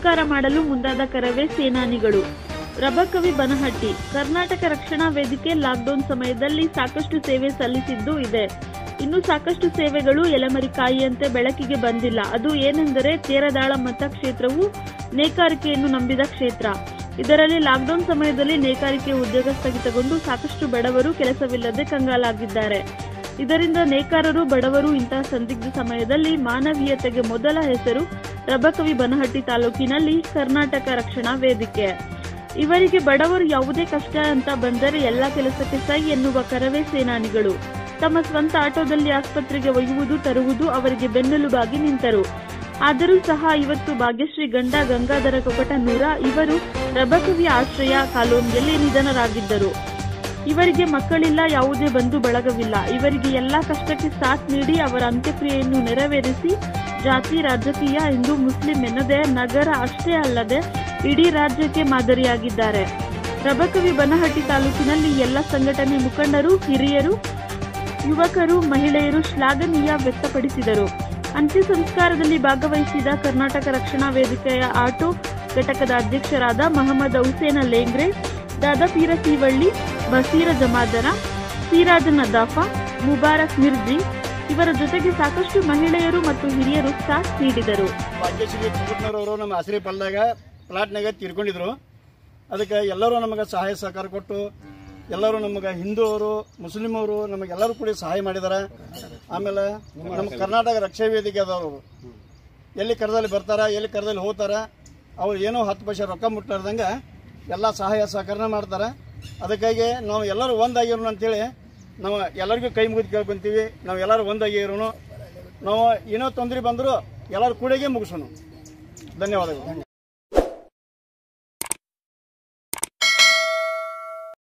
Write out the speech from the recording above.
ಸಂಸ್ಕಾರ ಮಾಡಲು ಮುಂದಾದ ಕರವೇ ಸೇನಾನಿಗಳು ರಬಕವಿ ಬನಹಟ್ಟಿ ಕರ್ನಾಟಕ ರಕ್ಷಣಾ ವೇದಿಕೆ ಲಾಕ್ಡೌನ್ ಸಮಯದಲ್ಲಿ ಸಾಕಷ್ಟು ಸೇವೆ ಸಲ್ಲಿಸಿದ್ದು ಇದೆ ಇನ್ನು ಸಾಕಷ್ಟು ಸೇವೆಗಳು ಎಲೆಮರಿಕಾಯಿಯಂತೆ ಬೆಳಕಿಗೆ ಬಂದಿಲ್ಲ ಅದು ಏನೆಂದರೆ ತೇರದಾಳ ಮತಕ್ಷೇತ್ರವು ನೇಕಾರಿಕೆಯನ್ನು ನಂಬಿದ ಕ್ಷೇತ್ರ ಇದರಲ್ಲಿ ಲಾಕ್ಡೌನ್ ಸಮಯದಲ್ಲಿ ನೇಕಾರಿಕೆ ಉದ್ಯೋಗ ಸ್ಥಗಿತಗೊಂಡು ಸಾಕಷ್ಟು ಬಡವರು ಕೆಲಸವಿಲ್ಲದೆ ಕಂಗಾಲಾಗಿದ್ದಾರೆ ಇದರಿಂದ ನೇಕಾರರು ಬಡವರು ಇಂತಹ ಸಂದಿಗ್ಧ ಸಮಯದಲ್ಲಿ ಮಾನವೀಯತೆಗೆ ಮೊದಲ ಹೆಸರು ರಬಕವಿ ಬನಹಟ್ಟಿ ತಾಲೂಕಿನಲ್ಲಿ ಕರ್ನಾಟಕ ರಕ್ಷಣಾ ವೇದಿಕೆ ಇವರಿಗೆ ಬಡವರು ಯಾವುದೇ ಕಷ್ಟ ಅಂತ ಬಂದರೆ ಎಲ್ಲ ಕೆಲಸಕ್ಕೆ ಸೈ ಎನ್ನುವ ಕರವೇ ಸೇನಾನಿಗಳು ತಮ್ಮ ಸ್ವಂತ ಆಟೋದಲ್ಲಿ ಆಸ್ಪತ್ರೆಗೆ ಒಯ್ಯುವುದು ತರುವುದು ಅವರಿಗೆ ಬೆನ್ನೆಲುಬಾಗಿ ನಿಂತರು ಆದರೂ ಸಹ ಇವತ್ತು ಭಾಗ್ಯಶ್ರೀ ಗಂಡ ಗಂಗಾಧರ ಕೊಕಟನೂರ ಇವರು ರಬಕವಿ ಆಶ್ರಯ ಕಾಲೋನಿಯಲ್ಲಿ ನಿಧನರಾಗಿದ್ದರು ಇವರಿಗೆ ಮಕ್ಕಳಿಲ್ಲ ಯಾವುದೇ ಬಂಧು ಬಳಗವಿಲ್ಲ ಇವರಿಗೆ ಎಲ್ಲಾ ಕಷ್ಟಕ್ಕೆ ಸಾಥ್ ನೀಡಿ ಅವರ ಅಂತ್ಯಕ್ರಿಯೆಯನ್ನು ನೆರವೇರಿಸಿ ಜಾತಿ ರಾಜಕೀಯ ಹಿಂದೂ ಮುಸ್ಲಿಂ ಎನ್ನದೇ ನಗರ ಅಷ್ಟೇ ಅಲ್ಲದೆ ಇಡೀ ರಾಜ್ಯಕ್ಕೆ ಮಾದರಿಯಾಗಿದ್ದಾರೆ ರಬಕವಿ ಬನಹಟ್ಟಿ ತಾಲೂಕಿನಲ್ಲಿ ಎಲ್ಲ ಸಂಘಟನೆ ಮುಖಂಡರು ಹಿರಿಯರು ಯುವಕರು ಮಹಿಳೆಯರು ಶ್ಲಾಘನೀಯ ವ್ಯಕ್ತಪಡಿಸಿದರು ಅಂತ್ಯ ಸಂಸ್ಕಾರದಲ್ಲಿ ಭಾಗವಹಿಸಿದ ಕರ್ನಾಟಕ ರಕ್ಷಣಾ ವೇದಿಕೆಯ ಆಟೋ ಘಟಕದ ಅಧ್ಯಕ್ಷರಾದ ಮಹಮ್ಮದ್ ಹುಸೇನ ಲೇಂಗ್ರೆ ದಾದಾಪೀರ ಸೀವಳ್ಳಿ ಬಸೀರ ಜಮಾದರ ಸಿರಾಜ್ ನದಾಫಾ ಮುಬಾರಕ್ ಮಿರ್ಜಿ ಇವರ ಜೊತೆಗೆ ಸಾಕಷ್ಟು ಮಹಿಳೆಯರು ಮತ್ತು ಹಿರಿಯರು ಸಾಥ್ ನೀಡಿದರು ಭಾಗ್ಯಶ್ರೀ ಕುಟುಂಬನವರು ನಮ್ಮ ಹಸಿರಿ ಪಲ್ದಾಗ ಪ್ಲಾಟ್ನಾಗ ತೀರ್ಕೊಂಡಿದ್ರು ಅದಕ್ಕೆ ಎಲ್ಲರೂ ನಮಗೆ ಸಹಾಯ ಸಹಕಾರ ಕೊಟ್ಟು ಎಲ್ಲರೂ ನಮಗೆ ಹಿಂದೂ ಅವರು ಮುಸ್ಲಿಂ ಅವರು ನಮಗೆಲ್ಲರೂ ಕೂಡ ಸಹಾಯ ಮಾಡಿದ್ದಾರೆ ಆಮೇಲೆ ನಮ್ಮ ಕರ್ನಾಟಕ ರಕ್ಷಾ ವೇದಿಕೆ ಅದವರು ಎಲ್ಲಿ ಕರೆದಲ್ಲಿ ಬರ್ತಾರ ಎಲ್ಲಿ ಕರೆದಲ್ಲಿ ಹೋಗ್ತಾರ ಅವ್ರು ಏನೋ ಹತ್ತು ಪೈಸೆ ರೊಕ್ಕ ಮುಟ್ಲಾರ್ದಂಗೆ ಎಲ್ಲ ಸಹಾಯ ಸಹಕಾರ ಮಾಡ್ತಾರೆ ಅದಕ್ಕಾಗಿ ನಾವು ಎಲ್ಲರೂ ಒಂದಾಗಿರೋಣ ಅಂತೇಳಿ ನಾವು ಎಲ್ಲರಿಗೂ ಕೈ ಮುಗಿದು ಕೇಳ್ಕೊಂತೀವಿ ನಾವು ಎಲ್ಲರೂ ಒಂದಾಗಿರೋನು ನಾವು ಏನೋ ತೊಂದರೆ ಬಂದರೂ ಎಲ್ಲರೂ ಕೂಡಿಗೆ ಮುಗಿಸೋಣ ಧನ್ಯವಾದಗಳು